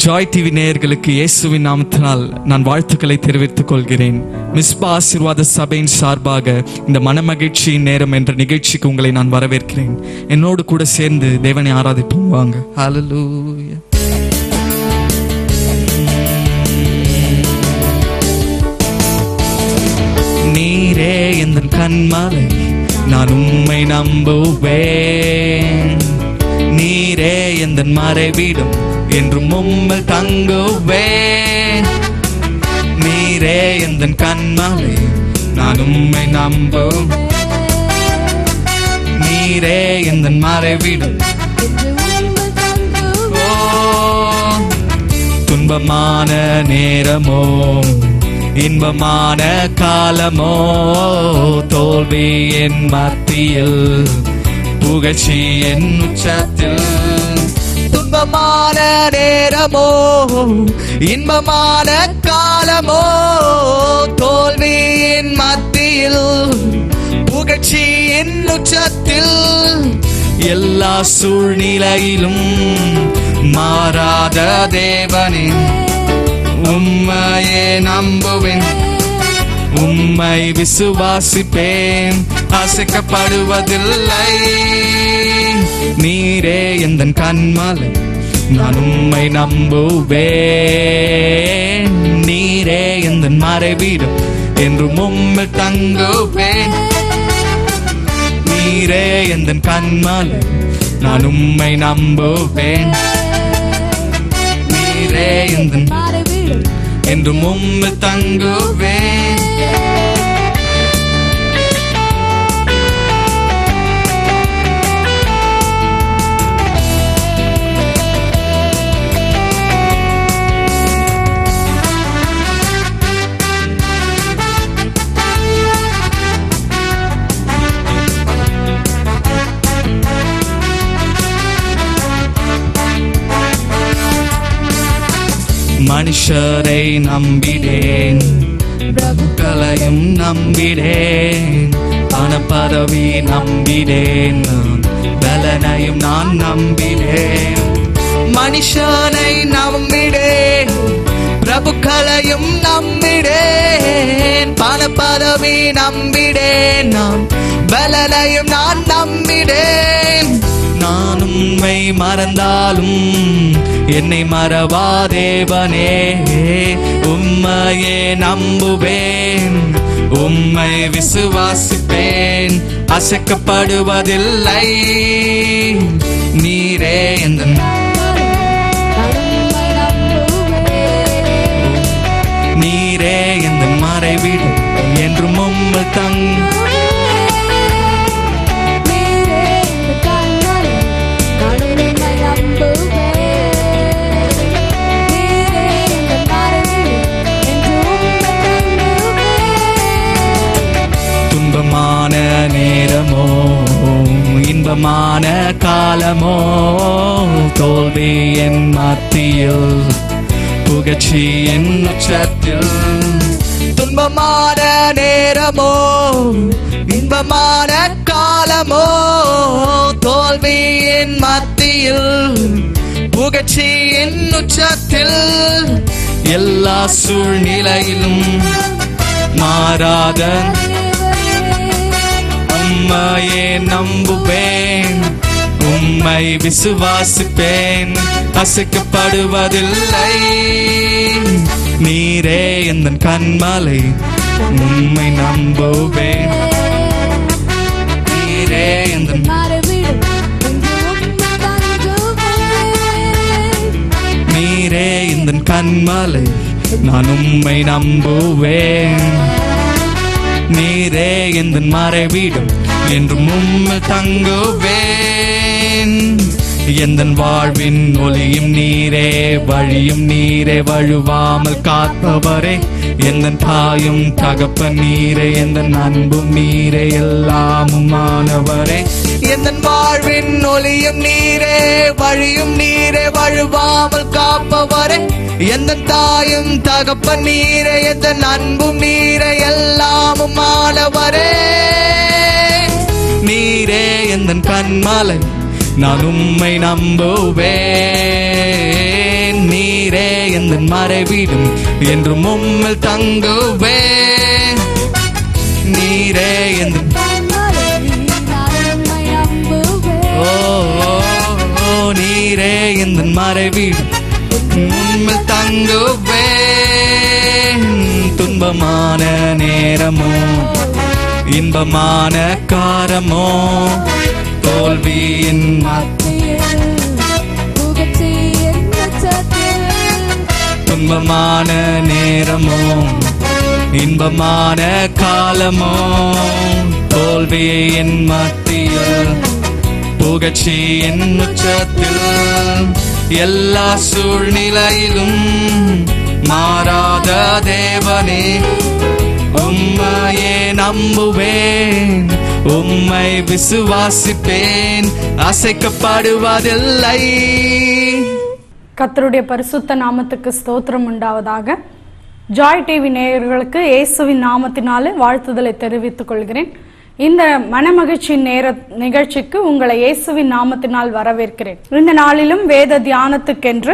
Joy TV நேயர்களுக்கு இயேசுவின் நாமத்தினால் நான் வாழ்த்துக்களை தெரிவித்துக் கொள்கிறேன் மிஸ்பா ஆசீர்வாத சபையின் சார்பாக இந்த மனமகிழ்ச்சியின் நேரம் என்ற நிகழ்ச்சிக்கு உங்களை நான் வரவேற்கிறேன் என்னோடு கூட சேர்ந்து தேவனை ஆராதிப்போம் வாங்க ஹalleluya நீரே எந்த கண்மலை நான் உம்மை நம்புவேன் நீரே எந்த மறைவிடும் என்றும் உம்மில் தங்குவேன் நீரே எந்த கண்மலை நான் உம்மை நம்பு நீரே எந்த மறைவிடும் ஓ துன்பமான நேரமோ இன்பமான காலமோ தோல்வி என் மத்தியில் புகழ்ச்சி என் உச்சத்தில் துன்பமான நேரமோ இன்பமான காலமோ தோல்வி என் மத்தியில் புகழ்ச்சி என் உச்சத்தில் எல்லா சூழ்நிலையிலும் மாறாத தேவனே உம்மையே நம்புவேன் உம்மை விசுவாசிப்பேன் அசைக்கப்படுவதில்லை நீரே எந்த கண்மலை நான் உம்மை நம்புவேன் நீரே எந்த மறைவீடும் என்றும் உம்மில் தங்குவேன் நீரே எந்த கண்மலை நான் உம்மை நம்புவேன் நீரே எந்த என்றும் உம்மில் தங்குவேன் மனுஷரை நம்பிடேன் பிரபுக்களையும் நம்பிடேன் பணப்பதவி நம்பிடேன் நான் பலனையும் நான் நம்பிடேன் மனுஷனை நம்பிடேன் பிரபுக்களையும் நம்பிடேன் பணப்பதவி நம்பிடேன் நான் பலனையும் நான் நம்பிடேன் நான் உம்மை மறந்தாலும் என்னை மறவாதேவனே உம்மையே நம்புவேன் உம்மை விசுவாசிப்பேன் அசைக்கப்படுவதில்லை நீரே எந்த நீரே எந்த மறைவிடு என்றும் உம்மில் தங் துன்பமான நேரமோ இன்பமான காலமோ தோல்வி என் மத்தியில் புகழ்ச்சி என் உச்சத்தில் துன்பமான நேரமோ இன்பமான காலமோ தோல்வி என் மத்தியில் புகழ்ச்சி என் உச்சத்தில் எல்லா சூழ்நிலையிலும் மாறாத உம்மையே நம்புவேன் உம்மை விசுவாசிப்பேன் அசைக்கப்படுவதில்லை நீரே எந்த கண்மலை உம்மை நம்புவேன் நீரே எந்த நீரே இந்த கண்மலை நான் உம்மை நம்புவேன் நீரே எந்த மறைவிடும் என்றும் உம்மில் தங்குவேன் எந்த வாழ்வின் ஒளியும் நீரே வழியும் நீரே வழுவாமல் காப்பவரே எந்த தாயும் தகப்பன் நீரே எந்த அன்பும் நீரே எல்லாமும் மாணவரே எந்த வாழ்வின் ஒளியும் நீரே வழியும் நீரே வழுவாமல் காப்பவரே எந்த தாயும் தகப்பன் நீரே எந்த அன்பும் நீரே எல்லாமும் மாணவரே நீரே எந்த கண்மலை நான் உம்மை நம்புவேன் நீரே மறைவிடும் என்றும் உம்மில் தங்குவேன் நீரே எந்த ஓ ஓ, ஓ, நீரே எந்த மறைவிடும் உம்மில் தங்குவேன் துன்பமான நேரமோ இன்பமான காரமோ தோல்வியின் துன்பமான நேரமோ இன்பமான காலமோ தோல்வியின் மத்தியில் புகழ்ச்சியின் உச்சத்தில் எல்லா சூழ்நிலையிலும் மாறாத தேவனே உம்மையே நம்புவேன் உம்மை விசுவாசிப்பேன் அசைக்கப்படுவதில்லை கர்த்தருடைய பரிசுத்த நாமத்துக்கு ஸ்தோத்திரம் உண்டாவதாக ஜாய் டிவி நேயர்களுக்கு இயேசுவின் நாமத்தினாலே வாழ்த்துதலை தெரிவித்துக் கொள்கிறேன் இந்த மனமகிழ்ச்சி நேர நிகழ்ச்சிக்கு உங்களை இயேசுவின் நாமத்தினால் வரவேற்கிறேன் இந்த நாளிலும் வேத தியானத்துக்கென்று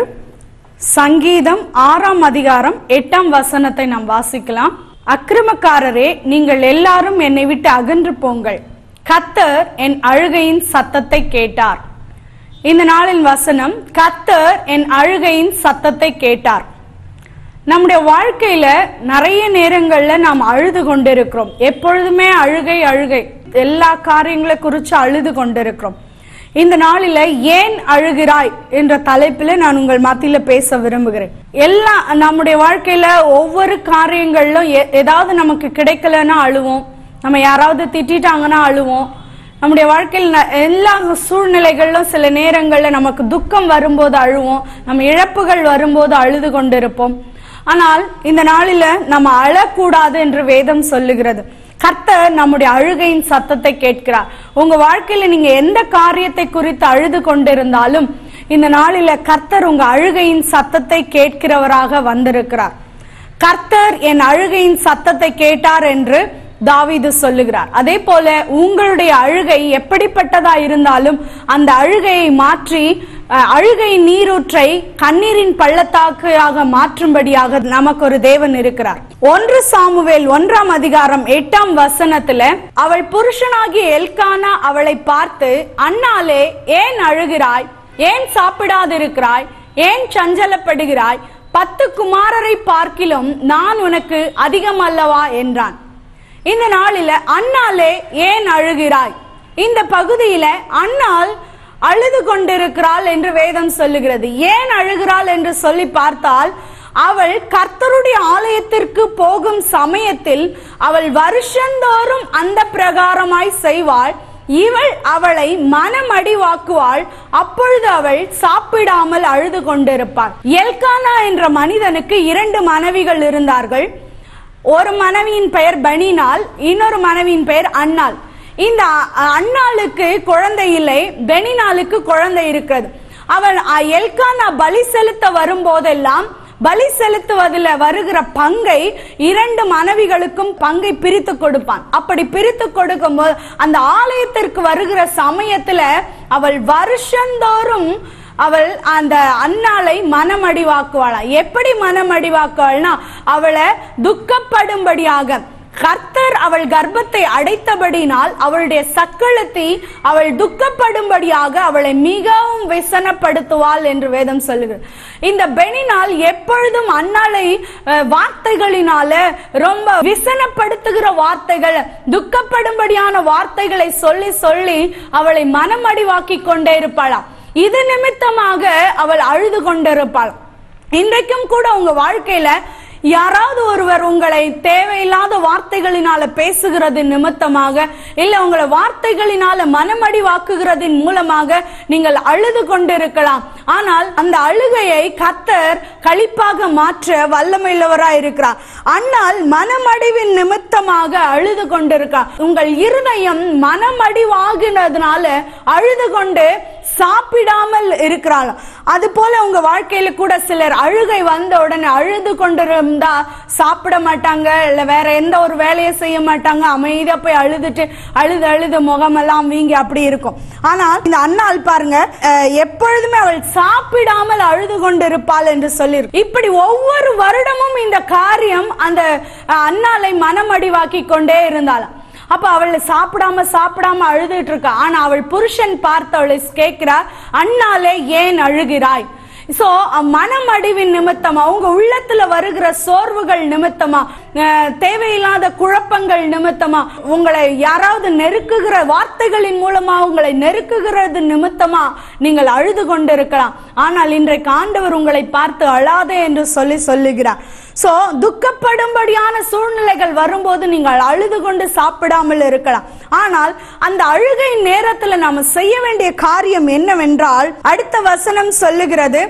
சங்கீதம் ஆறாம் அதிகாரம் எட்டாம் வசனத்தை நாம் வாசிக்கலாம் அக்கிரமக்காரரே நீங்கள் எல்லாரும் என்னை விட்டு அகன்று போங்கள் கத்தர் என் அழுகையின் சத்தத்தை கேட்டார் இந்த நாளின் வசனம் கத்தர் என் அழுகையின் சத்தத்தை கேட்டார் நம்முடைய வாழ்க்கையில நிறைய நேரங்கள்ல நாம் அழுது கொண்டிருக்கிறோம் எப்பொழுதுமே அழுகை அழுகை எல்லா காரியங்களை குறித்து அழுது கொண்டிருக்கிறோம் இந்த நாளில ஏன் அழுகிறாய் என்ற தலைப்பில் நான் உங்கள் மத்தியில பேச விரும்புகிறேன் எல்லா நம்முடைய வாழ்க்கையில ஒவ்வொரு காரியங்களிலும் எ- ஏதாவது நமக்கு கிடைக்கலன்னா அழுவோம் நம்ம யாராவது திட்டிட்டாங்கன்னா அழுவோம் நம்முடைய வாழ்க்கையில் ந- எல்லா சூழ்நிலைகளிலும் சில நேரங்கள்ல நமக்கு துக்கம் வரும்போது அழுவோம் நம்ம இழப்புகள் வரும்போது அழுது கொண்டிருப்போம் ஆனால் இந்த நாளில நம்ம அழக்கூடாது என்று வேதம் சொல்லுகிறது கர்த்தர் நம்முடைய அழுகையின் சத்தத்தை கேட்கிறார் உங்க வாழ்க்கையில நீங்க எந்த காரியத்தை குறித்து அழுது கொண்டிருந்தாலும் இந்த நாளில கர்த்தர் உங்க அழுகையின் சத்தத்தை கேட்கிறவராக வந்திருக்கிறார் கர்த்தர் என் அழுகையின் சத்தத்தை கேட்டார் என்று தாவீது சொல்லுகிறார் அதே போல உங்களுடைய அழுகை எப்படிப்பட்டதா இருந்தாலும் அந்த அழுகையை மாற்றி அஹ், அழுகை நீரூற்றை கண்ணீரின் பள்ளத்தாக்காக மாற்றும்படியாக நமக்கு ஒரு தேவன் இருக்கிறார் ஒன்று சாமுவேல் ஒன்றாம் அதிகாரம் எட்டாம் வசனத்துல அவள் புருஷனாகிய எல்கானா அவளை பார்த்து அண்ணாலே ஏன் அழுகிறாய் ஏன் சாப்பிடாதிருக்கிறாய் ஏன் சஞ்சலப்படுகிறாய் பத்து குமாரரை பார்க்கிலும் நான் உனக்கு அதிகம் அல்லவா என்றான் இந்த நாளில அண்ணாலே ஏன் அழுகிறாய் இந்த பகுதியில அண்ணாள் அழுது கொண்டிருக்கிறாள் என்று வேதம் சொல்லுகிறது ஏன் அழுகிறாள் என்று சொல்லி பார்த்தால் அவள் கர்த்தருடைய ஆலயத்திற்கு போகும் சமயத்தில் அவள் வருஷந்தோறும் அந்த பிரகாரமாய் செய்வாள் இவள் அவளை மனமடிவாக்குவாள் அப்பொழுது அவள் சாப்பிடாமல் அழுது கொண்டிருப்பாள் எல்கானா என்ற மனிதனுக்கு இரண்டு மனைவிகள் இருந்தார்கள் ஒரு மனைவியின் பெயர் பனினால் இன்னொரு மனைவியின் பெயர் அன்னாள் இந்த அ- அன்னாளுக்கு குழந்தை இல்லை பெனினாலுக்கு குழந்தை இருக்கிறது அவன் அ- எல்கானா பலி செலுத்த வரும்போதெல்லாம் பலி செலுத்துவதில் வருகிற பங்கை இரண்டு மனைவிகளுக்கும் பங்கை பிரித்து கொடுப்பான் அப்படி பிரித்து கொடுக்கும்போது அந்த ஆலயத்திற்கு வருகிற சமயத்துல அவள் வருஷந்தோறும் அவள் அந்த அன்னாளை மனமடிவாக்குவாளாம் எப்படி மனமடிவாக்குவாள்னா அவளை துக்கப்படும்படியாக கர்த்தர் அவள் கர்ப்பத்தை அடைத்தபடினால் அவளுடைய சக்களத்தை அவள் துக்கப்படும்படியாக அவளை மிகவும் விசனப்படுத்துவாள் என்று வேதம் சொல்லுகிறது இந்த பெனினால் எப்பொழுதும் அன்னாளை அஹ், வார்த்தைகளினால ரொம்ப விசனப்படுத்துகிற வார்த்தைகள் துக்கப்படும்படியான வார்த்தைகளை சொல்லி சொல்லி அவளை மனமடிவாக்கி கொண்டே இருப்பாளாம் இது நிமித்தமாக அவள் அழுது கொண்டிருப்பாள் இன்றைக்கும் கூட உங்க வாழ்க்கையில யாராவது ஒருவர் உங்களை தேவையில்லாத வார்த்தைகளினால பேசுகிறது நிமித்தமாக இல்ல உங்களை வார்த்தைகளினால மனமடி வாக்குகிறதின் மூலமாக நீங்கள் அழுது கொண்டிருக்கலாம் ஆனால் அந்த அழுகையை கத்தர் களிப்பாக மாற்ற வல்லமையுள்ளவராய் இருக்கிறார் அண்ணால் மனமடிவின் நிமித்தமாக அழுது கொண்டிருக்கிறார் உங்கள் இருதயம் மனமடிவாகினதுனால அழுது கொண்டு சாப்பிடாமல் இருக்கிறாளாம் அது போல உங்க வாழ்க்கையில கூட சிலர் அழுகை வந்த உடனே அழுது கொண்டிருந்தா சாப்பிட மாட்டாங்க இல்ல வேற எந்த ஒரு வேலையை செய்ய மாட்டாங்க அமைதியா போய் அழுதுட்டு அழுது அழுது முகமெல்லாம் வீங்கி அப்படி இருக்கும் ஆனா இந்த அண்ணாள் பாருங்க அஹ், எப்பொழுதுமே அவள் சாப்பிடாமல் அழுது கொண்டிருப்பாள் என்று சொல்லி இப்படி ஒவ்வொரு வருடமும் இந்த காரியம் அந்த அஹ், அண்ணாளை மனமடிவாக்கி கொண்டே இருந்தாளாம் அப்ப அவள் சாப்பிடாம சாப்பிடாம அழுதுட்டு இருக்கா ஆனா அவள் புருஷன் பார்த்து அவளை கேட்கிறா அண்ணாலே ஏன் அழுகிறாய் சோ மனமடிவின் நிமித்தமா உங்க உள்ளத்துல வருகிற சோர்வுகள் நிமித்தமா அஹ், தேவையில்லாத குழப்பங்கள் நிமித்தமா உங்களை யாராவது நெருக்குகிற வார்த்தைகளின் மூலமா உங்களை நெருக்குகிறது நிமித்தமா நீங்கள் அழுது கொண்டிருக்கலாம் ஆனால் இன்றைக்கு ஆண்டவர் உங்களை பார்த்து அழாதே என்று சொல்லி சொல்லுகிறார் சோ துக்கப்படும்படியான சூழ்நிலைகள் வரும்போது நீங்கள் அழுது கொண்டு சாப்பிடாமல் இருக்கலாம் ஆனால் அந்த அழுகை நேரத்துல நாம செய்ய வேண்டிய காரியம் என்னவென்றால் அடுத்த வசனம் சொல்லுகிறது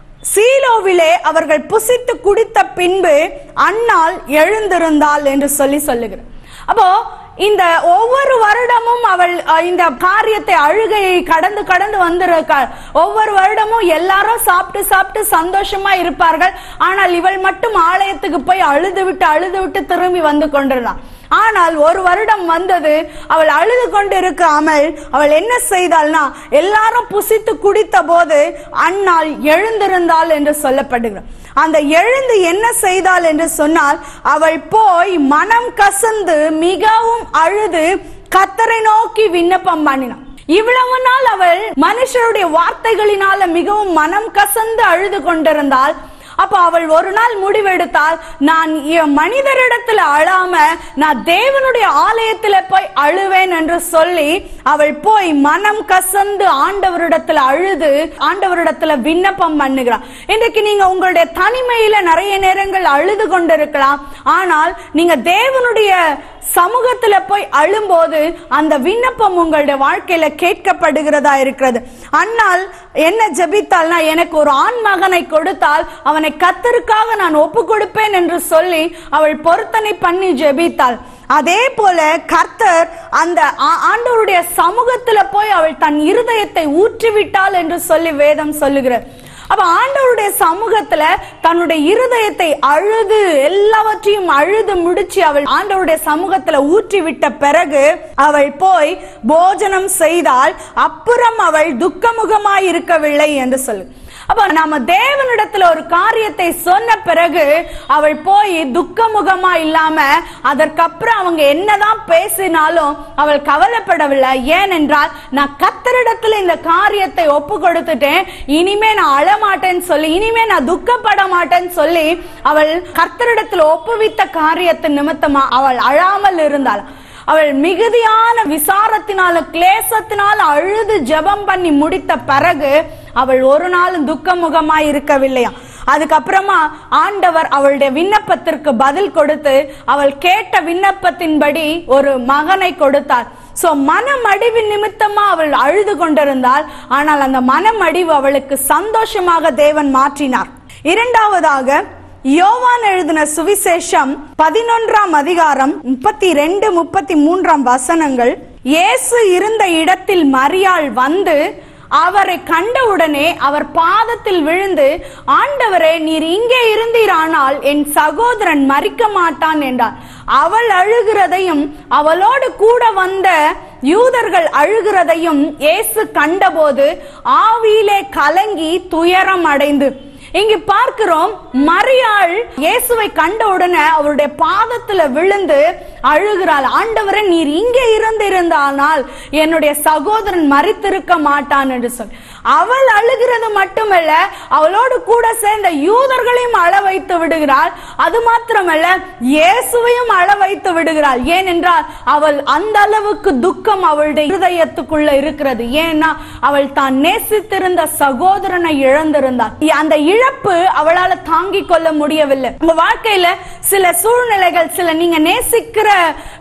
சீலோவிலே அவர்கள் புசித்து குடித்த பின்பு அன்னாள் எழுந்திருந்தாள் என்று சொல்லி சொல்லுகிறார் அப்போ இந்த ஒவ்வொரு வருடமும் அவள் அஹ், இந்த காரியத்தை அழுகையை கடந்து கடந்து வந்திருக்காள் ஒவ்வொரு வருடமும் எல்லாரும் சாப்பிட்டு சாப்பிட்டு சந்தோஷமா இருப்பார்கள் ஆனால் இவள் மட்டும் ஆலயத்துக்கு போய் அழுது விட்டு அழுது விட்டு திரும்பி வந்து கொண்டிருந்தாள் ஆனால் ஒரு வருடம் வந்தது அவள் அழுது கொண்டு இருக்காமல் அவள் என்ன செய்தாள்னா எல்லாரும் புசித்து குடித்த போது அன்னாள் எழுந்திருந்தாள் என்று சொல்லப்படுகிறார் அந்த எழுந்து என்ன செய்தாள் என்று சொன்னால் அவள் போய் மனம் கசந்து மிகவும் அழுது கத்தரை நோக்கி விண்ணப்பம் பண்ணினாள் இவ்வளவு நாள் அவள் மனுஷருடைய வார்த்தைகளினால மிகவும் மனம் கசந்து அழுது கொண்டிருந்தாள் அப்ப அவள் ஒரு நாள் முடிவெடுத்தால் நான் என் மனிதரிடத்துல அழாம நான் தேவனுடைய ஆலயத்துல போய் அழுவேன் என்று சொல்லி அவள் போய் மனம் கசந்து ஆண்டவரிடத்துல அழுது ஆண்டவரிடத்துல விண்ணப்பம் பண்ணுகிறாள் இன்றைக்கு நீங்க உங்களுடைய தனிமையில நிறைய நேரங்கள் அழுது கொண்டிருக்கலாம் ஆனால் நீங்க தேவனுடைய சமூகத்துல போய் அழும்போது அந்த விண்ணப்பம் உங்களுடைய வாழ்க்கையில கேட்கப்படுகிறதா இருக்கிறது அன்னால் என்ன ஜெபித்தால்னா எனக்கு ஒரு ஆண் மகனை கொடுத்தால் அவனை கத்தருக்காக நான் ஒப்பு கொடுப்பேன் என்று சொல்லி அவள் பொருத்தனை பண்ணி ஜெபித்தாள் அதே போல கர்த்தர் அந்த ஆ- ஆண்டவருடைய சமூகத்துல போய் அவள் தன் இருதயத்தை ஊற்றிவிட்டாள் என்று சொல்லி வேதம் சொல்லுகிறார் அப்ப ஆண்டவருடைய சமூகத்துல தன்னுடைய இருதயத்தை அழுது எல்லாவற்றையும் அழுது முடிச்சு அவள் ஆண்டவருடைய சமூகத்துல ஊற்றி விட்ட பிறகு அவள் போய் போஜனம் செய்தால் அப்புறம் அவள் துக்கமுகமாய் இருக்கவில்லை என்று சொல்லு அப்ப நாம தேவனிடத்துல ஒரு காரியத்தை சொன்ன பிறகு அவள் போய் துக்கமுகமா இல்லாம அதற்கப்புறம் அவங்க என்னதான் பேசினாலும் அவள் கவலைப்படவில்லை ஏனென்றால் நான் கத்தரிடத்துல இந்த காரியத்தை ஒப்பு கொடுத்துட்டேன் இனிமே நான் அழமாட்டேன்னு சொல்லி இனிமே நான் துக்கப்பட மாட்டேன்னு சொல்லி அவள் கர்த்தரிடத்துல ஒப்புவித்த காரியத்தின் நிமித்தமா அவள் அழாமல் இருந்தாள் அவள் மிகுதியான விசாரத்தினால கிளேசத்தினால அழுது ஜெபம் பண்ணி முடித்த பிறகு அவள் ஒரு நாளும் துக்கமுகமாய் இருக்கவில்லையா அதுக்கப்புறமா ஆண்டவர் அவளுடைய விண்ணப்பத்திற்கு பதில் கொடுத்து அவள் கேட்ட விண்ணப்பத்தின்படி ஒரு மகனை கொடுத்தார் சோ மனமடிவு நிமித்தமா அவள் அழுது கொண்டிருந்தாள் ஆனால் அந்த மனமடிவு அவளுக்கு சந்தோஷமாக தேவன் மாற்றினார் இரண்டாவதாக யோவான் எழுதின சுவிசேஷம் பதினொன்றாம் அதிகாரம் முப்பத்தி ரெண்டு முப்பத்தி மூன்றாம் வசனங்கள் இயேசு இருந்த இடத்தில் மரியாள் வந்து அவரை கண்டவுடனே அவர் பாதத்தில் விழுந்து ஆண்டவரே நீர் இங்கே இருந்தீரானால் என் சகோதரன் மறிக்க மாட்டான் என்றார் அவள் அழுகிறதையும் அவளோடு கூட வந்த யூதர்கள் அழுகிறதையும் இயேசு கண்டபோது ஆவியிலே கலங்கி துயரம் அடைந்து இங்கு பார்க்கிறோம் மரியாள் இயேசுவை கண்ட உடனே அவருடைய பாதத்துல விழுந்து அழுகிறாள் ஆண்டவரே நீர் இங்கே இருந்திருந்தானால் என்னுடைய சகோதரன் மறித்திருக்க மாட்டான் என்று சொல் அவள் அழுகிறது மட்டுமல்ல அவளோடு கூட சேர்ந்த யூதர்களையும் அழ வைத்து விடுகிறாள் அது மாத்திரமல்ல இயேசுவையும் அழ வைத்து விடுகிறாள் ஏனென்றால் அவள் அந்த அளவுக்கு துக்கம் அவளுடைய இருதயத்துக்குள்ள இருக்கிறது ஏன்னா அவள் தான் நேசித்திருந்த சகோதரனை இழந்திருந்தாள் அந்த இழப்பு அவளால தாங்கிக் கொள்ள முடியவில்லை உங்க வாழ்க்கையில சில சூழ்நிலைகள் சில நீங்க நேசிக்கிற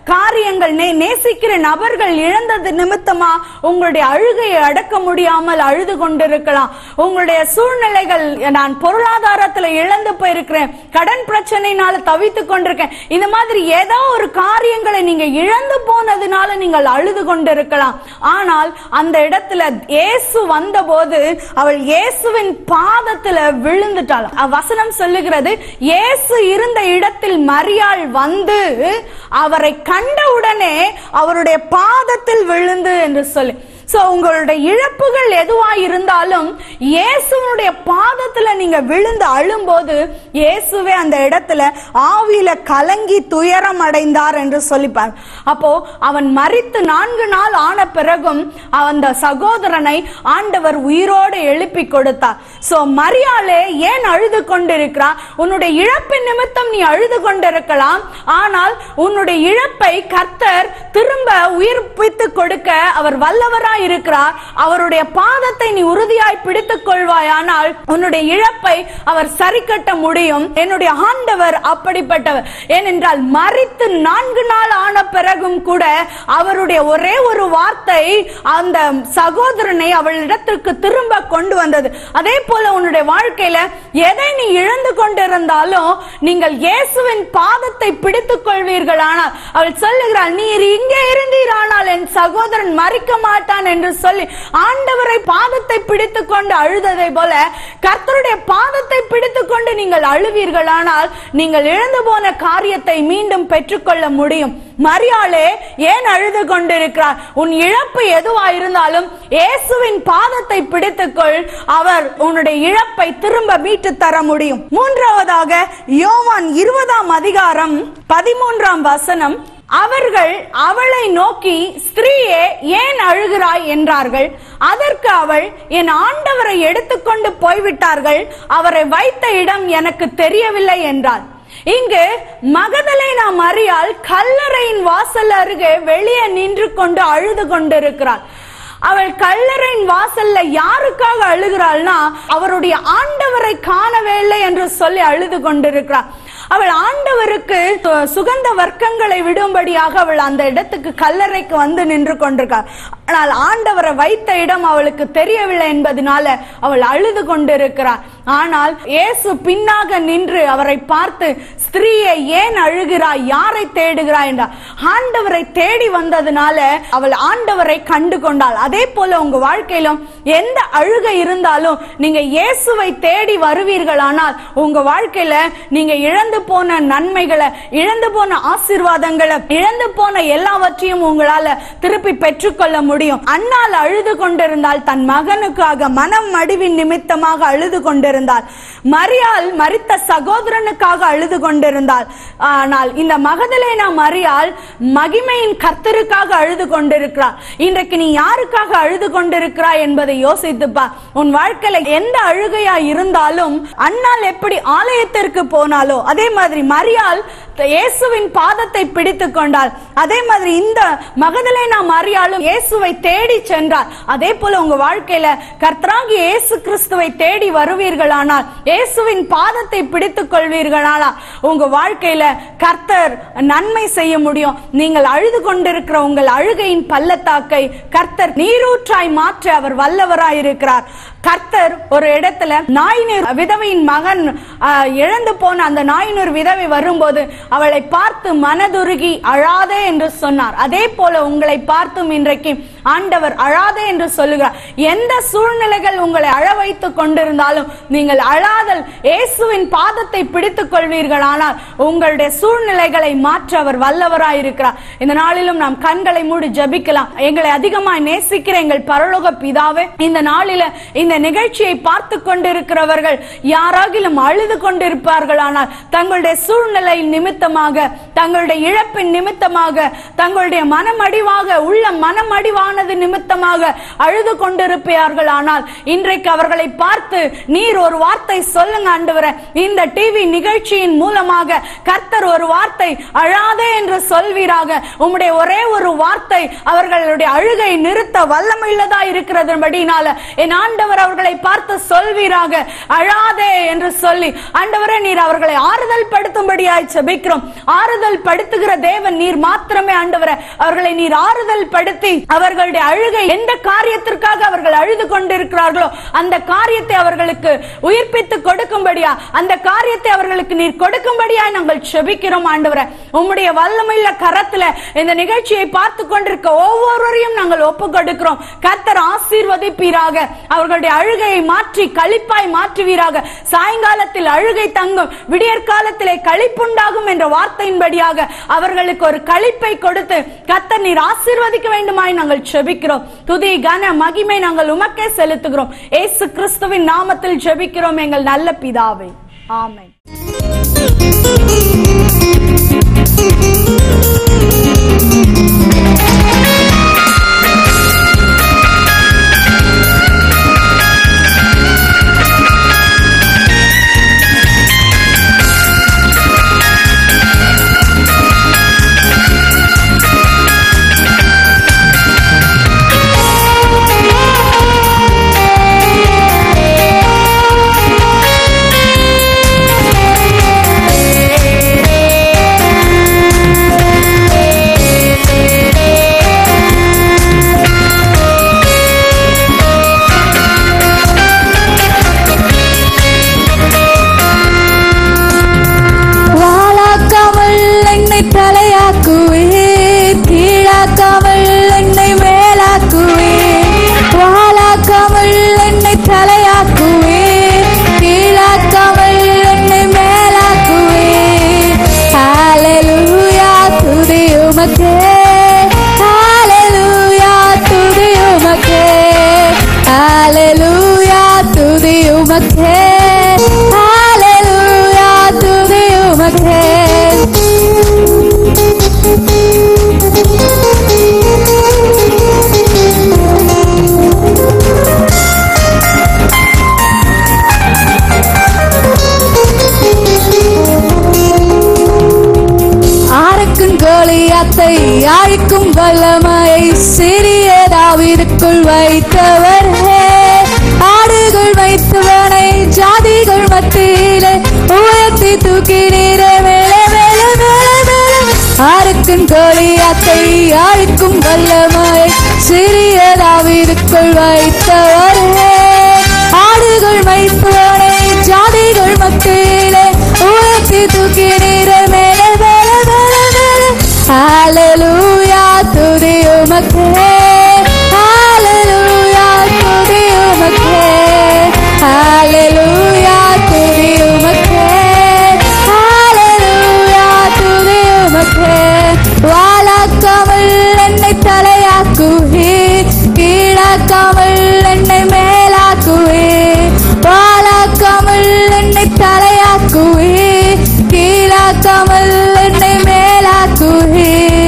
காரியங்கள் நே- நேசிக்கிற நபர்கள் இழந்தது நிமித்தமா உங்களுடைய அழுகையை அடக்க முடியாமல் அழுது கொண்டிருக்கலாம் உங்களுடைய சூழ்நிலைகள் நான் பொருளாதாரத்துல இழந்து போயிருக்கிறேன் கடன் பிரச்சனைனால தவித்து கொண்டிருக்கேன் இந்த மாதிரி ஏதோ ஒரு காரியங்களை நீங்க இழந்து போனதுனால நீங்கள் அழுது கொண்டிருக்கலாம் ஆனால் அந்த இடத்துல இயேசு வந்தபோது அவள் இயேசுவின் பாதத்துல விழுந்துட்டாள் அ- வசனம் சொல்லுகிறது இயேசு இருந்த இடத்தில் மரியாள் வந்து அவரை கண்டவுடனே அவருடைய பாதத்தில் விழுந்து என்று சொல்லி சோ உங்களுடைய இழப்புகள் எதுவா இருந்தாலும் இயேசுனுடைய பாதத்துல நீங்க விழுந்து அழும்போது இயேசுவே அந்த இடத்துல ஆவியில கலங்கி துயரம் அடைந்தார் என்று சொல்லிப்பார் அப்போ அவன் மரித்து நான்கு நாள் ஆன பிறகும் அந்த சகோதரனை ஆண்டவர் உயிரோடு எழுப்பி கொடுத்தார் சோ மரியாளே ஏன் அழுது கொண்டிருக்கிறார் உன்னுடைய இழப்பின் நிமித்தம் நீ அழுது கொண்டிருக்கலாம் ஆனால் உன்னுடைய இழப்பை கர்த்தர் திரும்ப உயிர்ப்பித்து கொடுக்க அவர் வல்லவராய் இருக்கிறார் அவருடைய பாதத்தை நீ உறுதியாய் பிடித்துக் கொள்வாயானால் உன்னுடைய இழப்பை அவர் சரி கட்ட முடியும் என்னுடைய ஆண்டவர் அப்படிப்பட்டவர் ஏனென்றால் மறித்து நான்கு நாள் ஆன பிறகும் கூட அவருடைய ஒரே ஒரு வார்த்தை அந்த சகோதரனை அவளிடத்திற்கு திரும்ப கொண்டு வந்தது அதே போல உன்னுடைய வாழ்க்கையில எதை நீ இழந்து கொண்டிருந்தாலும் நீங்கள் இயேசுவின் பாதத்தை பிடித்துக் கொள்வீர்களானால் அவள் சொல்லுகிறாள் நீர் இங்கே இருந்தீரானால் என் சகோதரன் மறிக்க மாட்டான் என்று சொல்லி ஆண்டவரை பாதத்தை பிடித்துக் கொண்டு அழுததை போல கர்த்தருடைய பாதத்தை பிடித்துக் கொண்டு நீங்கள் அழுவீர்களானால் நீங்கள் இழந்து போன காரியத்தை மீண்டும் பெற்றுக்கொள்ள முடியும் மரியாளே ஏன் அழுது கொண்டிருக்கிறார் உன் இழப்பு எதுவா இருந்தாலும் இயேசுவின் பாதத்தை பிடித்துக்கொள் அவர் உன்னுடைய இழப்பை திரும்ப மீட்டு தர முடியும் மூன்றாவதாக யோவான் இருபதாம் அதிகாரம் பதிமூன்றாம் வசனம் அவர்கள் அவளை நோக்கி ஸ்திரீயே ஏன் அழுகிறாய் என்றார்கள் அதற்கு அவள் என் ஆண்டவரை எடுத்துக்கொண்டு போய்விட்டார்கள் அவரை வைத்த இடம் எனக்கு தெரியவில்லை என்றாள் இங்கு மகதலேனா மரியாள் கல்லறையின் வாசல் அருகே வெளியே நின்று கொண்டு அழுது கொண்டிருக்கிறாள் அவள் கல்லறையின் வாசல்ல யாருக்காக அழுகிறாள்னா அவருடைய ஆண்டவரை காணவே இல்லை என்று சொல்லி அழுது கொண்டிருக்கிறாள் அவள் ஆண்டவருக்கு சு- சுகந்த வர்க்கங்களை விடும்படியாக அவள் அந்த இடத்துக்கு கல்லறைக்கு வந்து நின்று கொண்டிருக்காள் ஆனால் ஆண்டவரை வைத்த இடம் அவளுக்கு தெரியவில்லை என்பதனால அவள் அழுது கொண்டிருக்கிறாள் ஆனால் இயேசு பின்னாக நின்று அவரை பார்த்து ஸ்திரீயை ஏன் அழுகிறாய் யாரை தேடுகிறாய் என்றார் ஆண்டவரை தேடி வந்ததுனால அவள் ஆண்டவரை கண்டு கொண்டாள் அதே போல உங்க வாழ்க்கையிலும் எந்த அழுகை இருந்தாலும் நீங்க இயேசுவை தேடி வருவீர்களானால் உங்க வாழ்க்கையில நீங்க இழந்து போன நன்மைகளை இழந்து போன ஆசீர்வாதங்களை இழந்து போன எல்லாவற்றையும் உங்களால திருப்பி பெற்றுக்கொள்ள முடியும் அண்ணால் அழுது கொண்டிருந்தால் தன் மகனுக்காக மனம் மடிவின் நிமித்தமாக அழுது கொண்டிருந்தாள் மரியாள் மரித்த சகோதரனுக்காக அழுது கொண்டிருந்தாள் ஆனால் இந்த மகதலேனா மரியாள் மகிமையின் கர்த்தருக்காக அழுது கொண்டிருக்கிறாள் இன்றைக்கு நீ யாருக்காக அழுது கொண்டிருக்கிறாய் என்பதை யோசித்துப்பா உன் வாழ்க்கையில எந்த அழுகையா இருந்தாலும் அண்ணால் எப்படி ஆலயத்திற்கு போனாலோ அதே மாதிரி மரியாள் இயேசுவின் பாதத்தை பிடித்துக் கொண்டாள் அதே மாதிரி இந்த மகதலேனா மரியாளும் இயேசுவை தேடி சென்றார் அதே போல உங்க வாழ்க்கையில கர்த்தராகி இயேசு கிறிஸ்துவை தேடி வருவீர்களானால் இயேசுவின் பாதத்தை பிடித்துக் கொள்வீர்களானா உங்க வாழ்க்கையில கர்த்தர் நன்மை செய்ய முடியும் நீங்கள் அழுது கொண்டிருக்கிற உங்கள் அழுகையின் பள்ளத்தாக்கை கர்த்தர் நீரூற்றாய் மாற்ற அவர் வல்லவராய் இருக்கிறார் கர்த்தர் ஒரு இடத்துல நாயினூர் விதவையின் மகன் ஆஹ், இழந்து போன அந்த நாயினூர் விதவை வரும்போது அவளை பார்த்து மனதுருகி அழாதே என்று சொன்னார் அதே போல உங்களை பார்த்தும் இன்றைக்கு ஆண்டவர் அழாதே என்று சொல்லுகிறார் எந்த சூழ்நிலைகள் உங்களை அழ வைத்துக் கொண்டிருந்தாலும் நீங்கள் அழாதல் இயேசுவின் பாதத்தை பிடித்துக் கொள்வீர்களானால் உங்களுடைய சூழ்நிலைகளை மாற்ற அவர் வல்லவராய் இருக்கிறார் இந்த நாளிலும் நாம் கண்களை மூடி ஜெபிக்கலாம் எங்களை அதிகமாய் நேசிக்கிற எங்கள் பரலோக பிதாவே இந்த நாளில இந்த நிகழ்ச்சியை பார்த்து கொண்டிருக்கிறவர்கள் யாராகிலும் அழுது கொண்டிருப்பார்களானால் தங்களுடைய சூழ்நிலை நிமித்தமாக தங்களுடைய இழப்பின் நிமித்தமாக தங்களுடைய மனமடிவாக உள்ள மனமடிவானது நிமித்தமாக அழுது கொண்டிருப்பார்கள் ஆனால் இன்றைக்கு அவர்களை பார்த்து நீர் ஒரு வார்த்தை சொல்லுங்க ஆண்டவரே இந்த டிவி நிகழ்ச்சியின் மூலமாக கர்த்தர் ஒரு வார்த்தை அழாதே என்று சொல்வீராக உம்முடைய ஒரே ஒரு வார்த்தை அவர்களுடைய அழுகை நிறுத்த வல்லமையுள்ளதா இருக்கிறதுபடினால என் ஆண்டவர் அவர்களை பார்த்து சொல்வீராக அழாதே என்று சொல்லி ஆண்டவரே நீர் அவர்களை ஆறுதல் படுத்தும்படியாய் செபிக்கிறோம் ஆறுதல் ஆறுதல் படுத்துகிற தேவன் நீர் மாத்திரமே ஆண்டவரே அவர்களை நீர் ஆறுதல் படுத்தி அவர்களுடைய அழுகை எந்த காரியத்திற்காக அவர்கள் அழுது கொண்டிருக்கிறார்களோ அந்த காரியத்தை அவர்களுக்கு உயிர்ப்பித்து கொடுக்கும்படியா அந்த காரியத்தை அவர்களுக்கு நீர் கொடுக்கும்படியா நாங்கள் செபிக்கிறோம் ஆண்டவரே உம்முடைய வல்லமையுள்ள கரத்துல இந்த நிகழ்ச்சியை பார்த்து கொண்டிருக்க ஒவ்வொருவரையும் நாங்கள் ஒப்பு கொடுக்கிறோம் கர்த்தர் ஆசீர்வதிப்பீராக அவர்களுடைய அழுகையை மாற்றி களிப்பாய் மாற்றுவீராக சாயங்காலத்தில் அழுகை தங்கும் விடியற் காலத்திலே களிப்புண்டாகும் என்ற வார்த்தையின்படியாக அவர்களுக்கு ஒரு களிப்பை கொடுத்து கர்த்தர் நீர் ஆசீர்வதிக்க வேண்டுமாய் நாங்கள் செபிக்கிறோம் துதி கன மகிமை நாங்கள் உமக்கே செலுத்துகிறோம் ஏசு கிறிஸ்துவின் நாமத்தில் ஜெபிக்கிறோம் எங்கள் நல்ல பிதாவே ஆமென் வாழாக்காமல் என்னை தலையாக்குவே கீழாக்காமல் என்னை மேலாக்குவே வாழாக்காமல் என்னை தலையாக்குவே கீழாக்காமல் என்னை மேலாக்குவே ஹalleluya துதி உமக்கே ஹalleluya துதி உமக்கே ஹalleluya துதி உமக்கே ஹalleluya துதி உமக்கே ஆரக்கும் கோலியாத்தை அழிக்கும் வல்லமையை சிறிய தாவீதுக்குள் வைத்தவரே ஆடுகள் வைத்தவனை ஜாதிகள் மத்தியிலே உயர்த்தி தூக்கி நீரே மேலே மேலே மேலே மேலே ஆருக்கும் கோலியாத்தை அழிக்கும் வல்லமையை சிறிய தாவீதுக்குள் வைத்தவரே ஆடுகள் வைத்தவனை ஜாதிகள் மத்தியிலே உயர்த்தி தூக்கி நீரே மேலே மேலே மேலே மேலே ஹalleluya துதி உமக்கே ஹalleluya துதி உமக்கே ஹalleluya துதி உமக்கே ஹalleluya துதி உமக்கே வாழாக்காமல் என்னை தலையாக்குவே கீழாக்காமல் என்னை மேலாக்குவே வாழாக்காமல் என்னை தலையாக்குவே கீழாக்காமல் என்னை மேலாக்குவே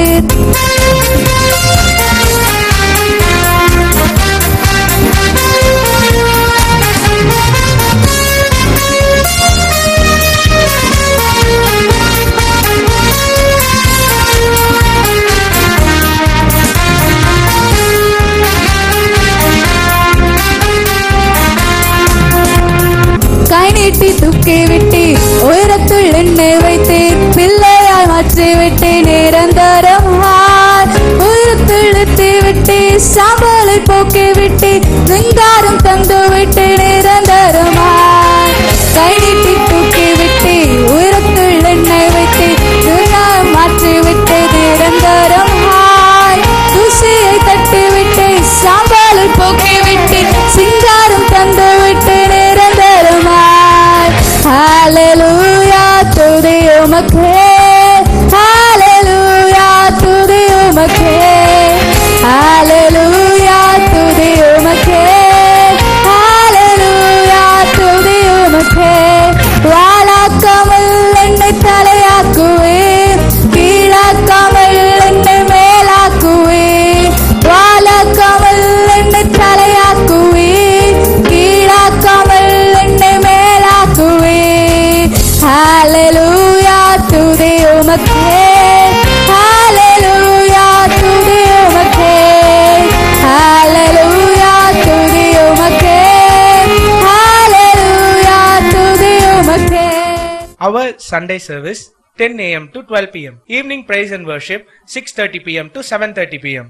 கை நீட்டி தூக்கி விட்டு உயரத்துள் என்னை வைத்தேன் பிள்ளையாய் மாற்றி விட்டேன் நிரந்தரமாய் உயரத்துள் எத்தி விட்டு சாம்பலை போக்கி விட்டு சிங்காரம் தந்து விட்டு நிரந்தரமாய் கை நீட்டி தூக்கி விட்டு உயரத்துள் என்னை வைத்து துணாய் மாற்றி விட்டு நிரந்தரமாய் தூசியை தட்டி விட்டு சாம்பலை போக்கி விட்டு சிங்காரம் தந்து விட்டு நிரந்தரமாய் ஹalleluya துதி உமக்கே ஹalleluya துதி உமக்கே ஹalleluya துதி உமக்கே ஹalleluya துதி உமக்கே வாழாக்காமல் என்னை தலையாக்குவே கீழாக்காமல் என்னை மேலாக்குவே வாழாக்காமல் என்னை தலையாக்குவே கீழாக்காமல் என்னை மேலாக்குவே ஹalleluya துதி உமக்கே ஹalleluya துதி உமக்கே ஹalleluya துதி உமக்கே ஹalleluya துதி உமக்கே Our Sunday service 10 a.m. to 12 p.m. Evening praise and worship 6:30 p.m. to 7:30 p.m.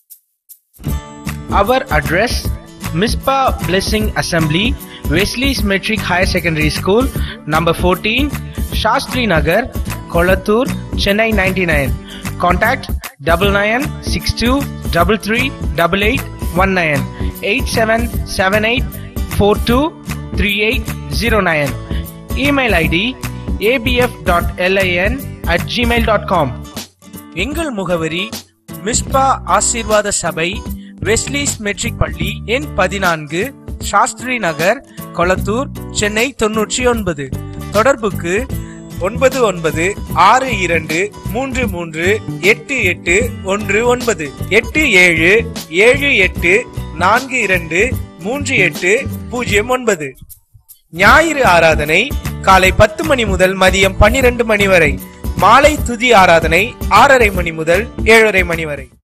Our address Mispa Blessing Assembly, Wesley's Metric Higher Secondary School, number 14, Shastri Nagar, Kolathur, Chennai 99. Contact double nine six two double three double eight one nine eight seven seven eight four two three eight zero nine. Email ID abf.lin at gmail.com. எங்கள் முகவரி மிஸ்பா ஆசீர்வாத சபை வெஸ்லிஸ் matric பள்ளி எண் பதினான்கு சாஸ்திரி நகர் கொளத்தூர் சென்னை தொன்னூற்றி ஒன்பது தொடர்புக்கு ஒன்பது ஒன்பது ஆறு இரண்டு மூன்று மூன்று எட்டு எட்டு ஒன்று ஒன்பது எட்டு ஏழு ஏழு எட்டு நான்கு இரண்டு மூன்று எட்டு பூஜ்ஜியம் ஒன்பது ஞாயிறு ஆராதனை காலை பத்து மணி முதல் மதியம் பன்னிரண்டு மணி வரை மாலை துதி ஆராதனை ஆறரை மணி முதல் ஏழரை மணி வரை